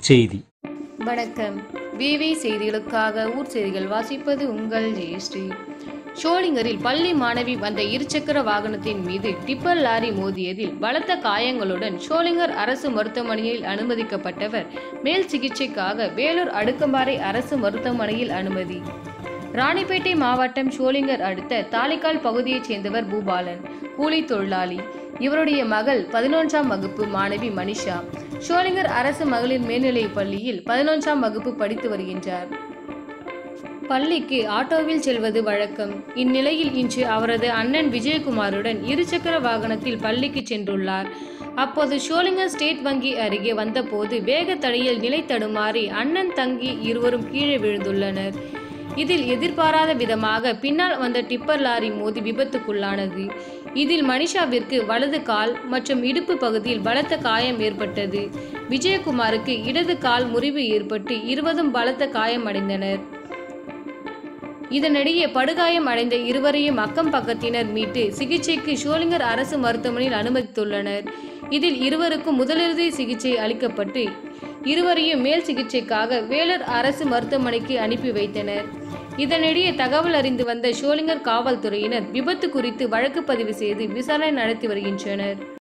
செய்தி வணக்கம் விவி செய்திகளுக்காக ஊர் செய்திகள் வாசிப்பது உங்கள் ஜெயஸ்ரீ ஷோலிங்கரில் பள்ளி மாணவி வந்த இருசக்கர வாகனத்தின் மீது டிப்பர் லாரி மோதியதில் பலத்த காயங்களுடன் ஷோலிங்கர் அரசு மருத்துவமனையில் அனுமதிக்கப்பட்டவர் மேல் சிகிச்சைக்காக வேலூர் அடுக்கம்பாறை அரசு மருத்துவமனையில் அனுமதி ராணிப்பேட்டை மாவட்டம் ஷோலிங்கர் அடுத்த தாலிக்கால் பகுதியைச் சேர்ந்தவர் பூபாலன் கூலி தொழிலாளி இவருடைய மகள் பதினொன்றாம் வகுப்பு மாணவி மனிஷா ஷோலிங்கர் அரசு மகளிர் மேல்நிலைப் பள்ளியில் பதினொன்றாம் வகுப்பு படித்து வருகின்றார் பள்ளிக்கு ஆட்டோவில் செல்வது வழக்கம் இந்நிலையில் இன்று அவரது அண்ணன் விஜயகுமாருடன் இருசக்கர வாகனத்தில் பள்ளிக்கு சென்றுள்ளார் அப்போது ஷோலிங்கர் ஸ்டேட் வங்கி அருகே வந்தபோது வேக தடையில் நிலை தடுமாறி அண்ணன் தங்கி இருவரும் கீழே விழுந்துள்ளனர் இதில் எதிர்பாராத விதமாக பின்னால் வந்த டிப்பர் லாரி மோதி விபத்துக்குள்ளானது இதில் மனிஷாவிற்கு வலது கால் மற்றும் இடுப்பு பகுதியில் பலத்த காயம் ஏற்பட்டது விஜயகுமாருக்கு இடது கால் முறிவு ஏற்பட்டு இருவரும் பலத்த காயமடைந்தனர் இதனிடையே படுகாயம் அடைந்த இருவரையும் அக்கம் பக்கத்தினர் மீட்டு சிகிச்சைக்கு ஷோலிங்கர் அரசு மருத்துவமனையில் அனுமதித்துள்ளனர் இதில் இருவருக்கும் முதலுதவி சிகிச்சை அளிக்கப்பட்டு இருவரையும் மேல் சிகிச்சைக்காக வேலூர் அரசு மருத்துவமனைக்கு அனுப்பி வைத்தனர் இதனிடையே தகவல் அறிந்து வந்த ஷோலிங்கர் காவல்துறையினர் விபத்து குறித்து வழக்கு பதிவு செய்து விசாரணை நடத்தி வருகின்றனர்